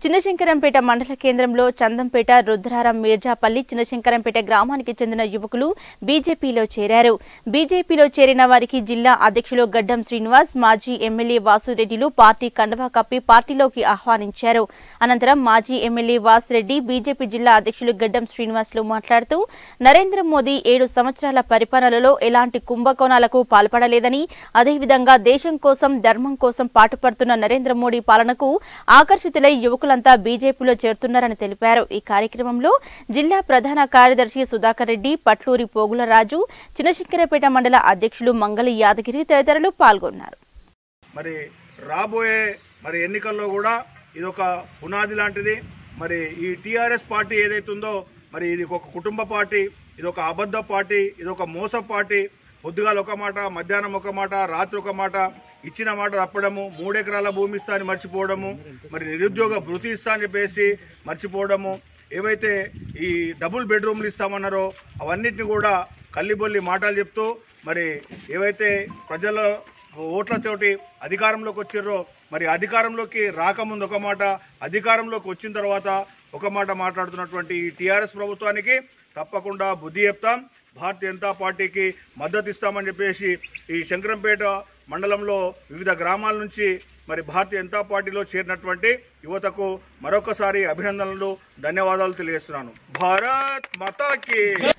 చిన్నశంకరంపేట మండల కేంద్రంలో చందంపేట రుద్రారం మీర్జాపల్లి చిన్నశంకరంపేట గ్రామానికి చెందిన యువకులు బీజేపీలో చేరారు బీజేపీలో చేరిన వారికి జిల్లా అధ్యక్షులు గడ్డం శ్రీనివాస్ మాజీ ఎమ్మెల్యే వాసురెడ్డిలు పార్టీ కండవా కప్పి పార్టీలోకి ఆహ్వానించారు అనంతరం మాజీ ఎమ్మెల్యే వాసురెడ్డి బీజేపీ జిల్లా అధ్యక్షులు గడ్డం శ్రీనివాసులు మాట్లాడుతూ నరేంద్ర మోదీ ఏడు సంవత్సరాల పరిపాలనలో ఎలాంటి కుంభకోణాలకు పాల్పడలేదని అదేవిధంగా దేశం కోసం ధర్మం కోసం పాటుపడుతున్న నరేంద్ర మోడీ పాలనకు ఆకర్షితులై యువకులంతా బీజేపీలో చేరుతున్నారని తెలిపారు ఈ కార్యక్రమంలో జిల్లా ప్రధాన కార్యదర్శి సుధాకర్ రెడ్డి పట్లూరి పోగులరాజు చిన్నశంకరపేట మండల అధ్యక్షులు మంగళి యాదగిరి తదితరులు పాల్గొన్నారు మరి రాబోయే మరి ఎన్నికల్లో కూడా ఇది ఒక పునాది లాంటిది మరి ఈ టీఆర్ఎస్ పార్టీ ఏదైతుందో మరి ఇది ఒక కుటుంబ పార్టీ ఇది ఒక అబద్ధ పార్టీ ఇది ఒక మోస పార్టీ పొద్దుగాల ఒక మాట మధ్యాహ్నం ఒక మాట రాత్రి ఒక మాట ఇచ్చిన మాట తప్పడము మూడెకరాల భూమి ఇస్తా అని మర్చిపోవడము మరి నిరుద్యోగ భృతి ఇస్తా అని చెప్పేసి మర్చిపోవడము ఏవైతే ఈ డబుల్ బెడ్రూమ్లు ఇస్తామన్నారో అవన్నిటిని కూడా కల్లిబొల్లి మాటలు చెప్తూ మరి ఏవైతే ప్రజల ఓట్లతోటి అధికారంలోకి వచ్చారో మరి అధికారంలోకి రాకముందు ఒక మాట అధికారంలోకి వచ్చిన తర్వాత ఒక మాట మాట్లాడుతున్నటువంటి ఈ టీఆర్ఎస్ ప్రభుత్వానికి తప్పకుండా బుద్ధి చెప్తాం భారతీయ జనతా పార్టీకి మద్దతు ఇస్తామని చెప్పేసి ఈ శంకరంపేట మండలంలో వివిధ గ్రామాల నుంచి మరి భారతీయ జనతా పార్టీలో చేరినటువంటి యువతకు మరొకసారి అభినందనలు ధన్యవాదాలు తెలియజేస్తున్నాను భారత్ మాతాకి